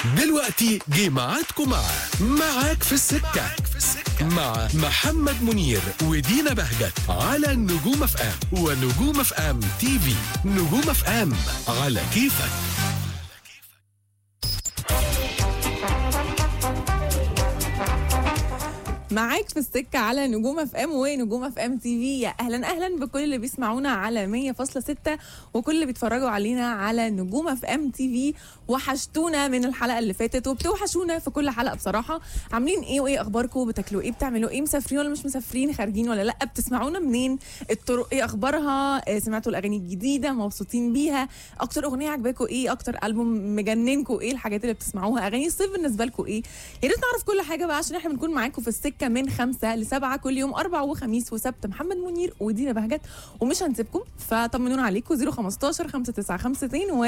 دلوقتي جه ميعادكم مع معاك في السكة مع محمد منير ودينا بهجت على نجوم اف ام ونجوم اف ام تي في نجوم اف ام على كيفك معاك في السكة على نجوم اف ام ونجوم اف ام تي في يا اهلا اهلا بكل اللي بيسمعونا على 100.6 وكل اللي بيتفرجوا علينا على نجوم اف ام تي في وحشتونا من الحلقة اللي فاتت وبتوحشونا في كل حلقة بصراحة عاملين ايه وايه اخباركم بتاكلوا ايه بتعملوا ايه مسافرين ولا مش مسافرين خارجين ولا لا بتسمعونا منين الطرق ايه اخبارها آه، سمعتوا الاغاني الجديدة مبسوطين بيها اكتر اغنية عجباكم ايه اكتر البوم مجننكم ايه الحاجات اللي بتسمعوها اغاني الصيف بالنسبة لكم ايه يا ريت نعرف كل حاجة بقى عشان احنا بنكون معاكم في السكة من خمسة لسبعة كل يوم أربع وخميس وسبت محمد منير ودينا بهجت ومش هنسيبكم فطمنونا عليكم 015 595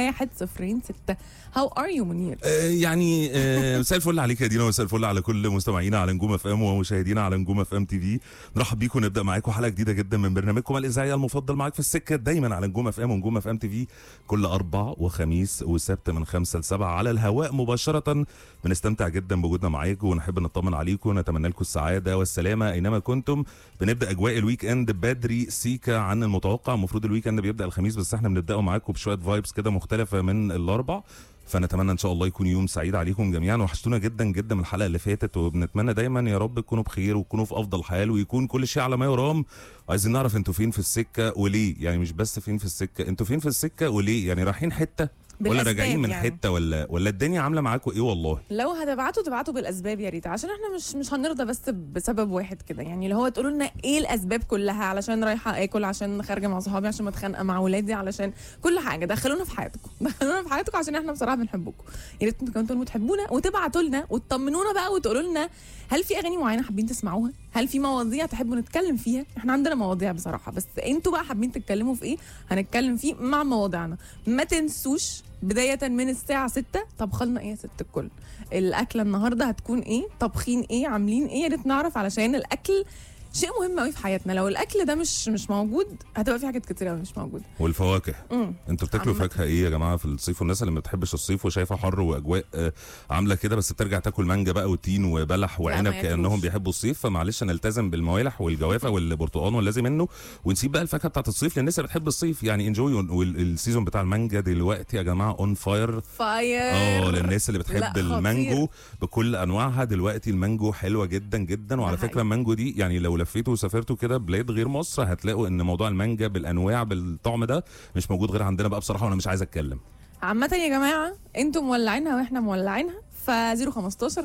106 هاو ار يو منير آه، يعني آه، مساء الفل عليك يا دينا ومساء الفل على كل مستمعينا على نجوم اف ام ومشاهدينا على نجوم اف ام تي في نرحب بيكم ونبدا معاكم حلقه جديده جدا من برنامجكم الاذاعي المفضل معاك في السكه دايما على نجوم اف ام ونجوم اف ام تي في كل اربع وخميس وسبت من خمسة لسبعة على الهواء مباشره بنستمتع جدا بوجودنا معاكم ونحب نطمن عليكم ونتمنى لكم السعاده والسلامه اينما كنتم بنبدا اجواء الويك اند بدري سيكا عن المتوقع المفروض الويك اند بيبدا الخميس بس احنا بنبداه معاكم بشويه فايبس كده مختلفه من الاربع فنتمنى ان شاء الله يكون يوم سعيد عليكم جميعا وحشتونا جدا جدا من الحلقه اللي فاتت وبنتمنى دايما يا رب تكونوا بخير وتكونوا في افضل حال ويكون كل شيء على ما يرام عايزين نعرف انتوا فين في السكه وليه يعني مش بس فين في السكه انتوا فين في السكه وليه يعني رايحين حته ولا بالأسباب راجعين من يعني. حته ولا ولا الدنيا عامله معاكم ايه والله لو هتبعتوا تبعتوا بالاسباب يا ريت عشان احنا مش مش هنرضى بس بسبب واحد كده يعني اللي هو تقولوا لنا ايه الاسباب كلها علشان رايحه اكل عشان خارجه مع صحابي عشان متخانقه مع ولادي علشان كل حاجه دخلونا في حياتكم دخلونا في حياتكم عشان احنا بصراحه بنحبكم يا ريت انتوا كنتوا بتحبونا وتبعتوا لنا وتطمنونا بقى وتقولوا لنا هل في اغاني معينه حابين تسمعوها هل في مواضيع تحبوا نتكلم فيها احنا عندنا مواضيع بصراحه بس انتوا بقى حابين تتكلموا في ايه هنتكلم فيه مع مواضيعنا ما تنسوش بداية من الساعة 6 طبخ لنا ايه يا ست الكل الأكلة النهاردة هتكون ايه طبخين ايه عاملين ايه يا ريت نعرف علشان الأكل شيء مهم قوي في حياتنا لو الأكل ده مش مش موجود هتبقى في حاجات كتير قوي مش موجودة والفواكه امم انتوا بتاكلوا عامة. فاكهه ايه يا جماعه في الصيف والناس اللي ما بتحبش الصيف وشايفه حر واجواء آه، عامله كده بس بترجع تاكل مانجا بقى وتين وبلح وعنب ما ياكلوش. كانهم بيحبوا الصيف فمعلش نلتزم بالموالح والجوافه والبرتقال واللازم منه ونسيب بقى الفاكهه بتاعت الصيف للناس اللي بتحب الصيف يعني انجوي والسيزون بتاع المانجا دلوقتي يا جماعه اون فاير فاير اه للناس اللي لا، بتحب خطير. المانجو بكل انواعها دلوقتي المانجو حلوه جدا جدا وعلى ده فكره حقيقي. المانجو دي يعني لو لفيتوا وسافرتوا كده بلاد غير مصر هتلاقوا ان موضوع المانجا بالانواع بالطعم ده مش موجود غير عندنا بقى بصراحه وانا مش عايز اتكلم عامة يا جماعة انتوا مولعينها واحنا مولعينها ف 015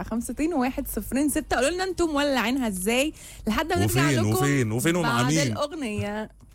595 106 قولوا لنا انتوا مولعينها ازاي لحد ما نرجع وفين لكم وفين وفين ومع بعد مين الأغنية